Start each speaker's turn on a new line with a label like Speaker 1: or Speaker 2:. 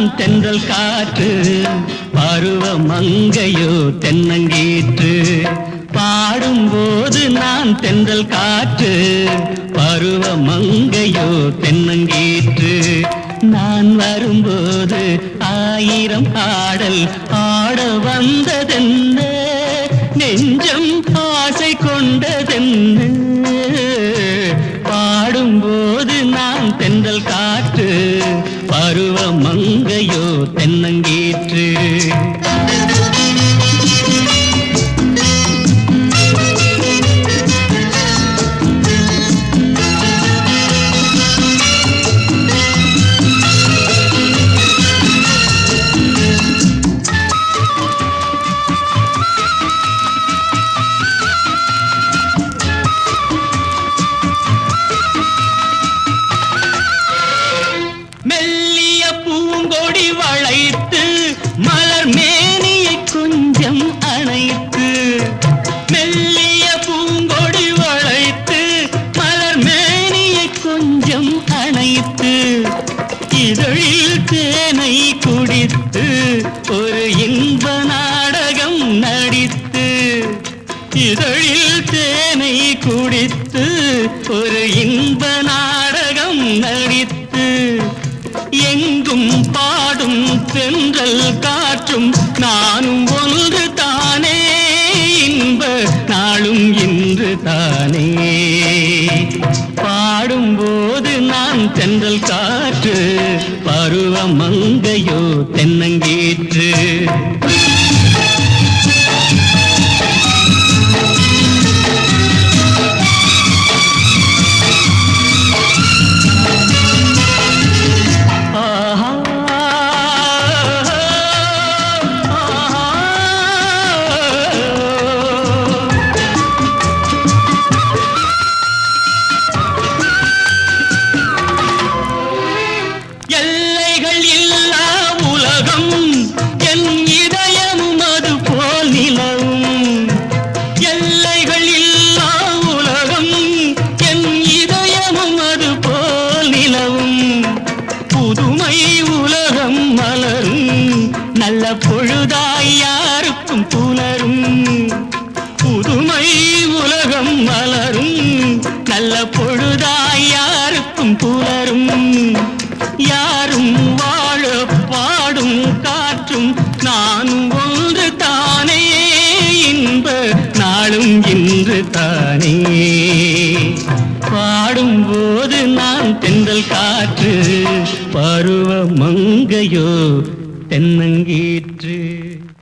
Speaker 1: நான் தென்றல் காற்று பருவ மங்கையோ தென்னங்கீற்று பாடும்போது நான் தென்றல் காற்று பருவ மங்கையோ தென்னங்கீற்று நான் வரும்போது ஆயிரம் ஆடல் ஆட வந்ததென்ன நெஞ்சம் ஆசை கொண்டதென்ன பாடும்போது நான் தென்றல் காற்று பருவ மங்கையோ தென்னங்கீற்று மெல்லிய பூங்கொடி வளைத்து மலர் மேனியை கொஞ்சம் அணைத்து மெல்லிய பூங்கொடி வளைத்து மலர் மேனியை கொஞ்சம் அணைத்து இதழில் தேனை குடித்து ஒரு இன்ப நாடகம் நடித்து இதழில் தேனை குடித்து ஒரு இன்ப நாடகம் நடித்து எங்கும் பாடும் தென்றல் காற்றும் நானும் ஒன்று தானே இன்ப நாளும் இன்று தானே பாடும்போது நான் தென்றல் காற்று பருவ மங்கையோ தென்னங்கீற்று ஆஹா ஆஹா எல்லைகள் இல்லா உலகம் என் இதயமும் அது போல் நிலவும் எல்லைகள் இல்லா உலகம் என் இதயமும் அது போல் நிலவும் புதுமை உலகம் மலரும் நல்ல பொழுதாய் யாருக்கும் புலரும் புதுமை உலகம் மலரும் நல்ல பொழுதாய் யாருக்கும் புலரும் யாரும் வாழ பாடும் காற்றும் நானும் ஒன்று தானே இன்ப நாளும் இன்று தானே பாடும்போது நான் தென்றல் காற்று பருவ மங்கையோ தென்னங்கீற்று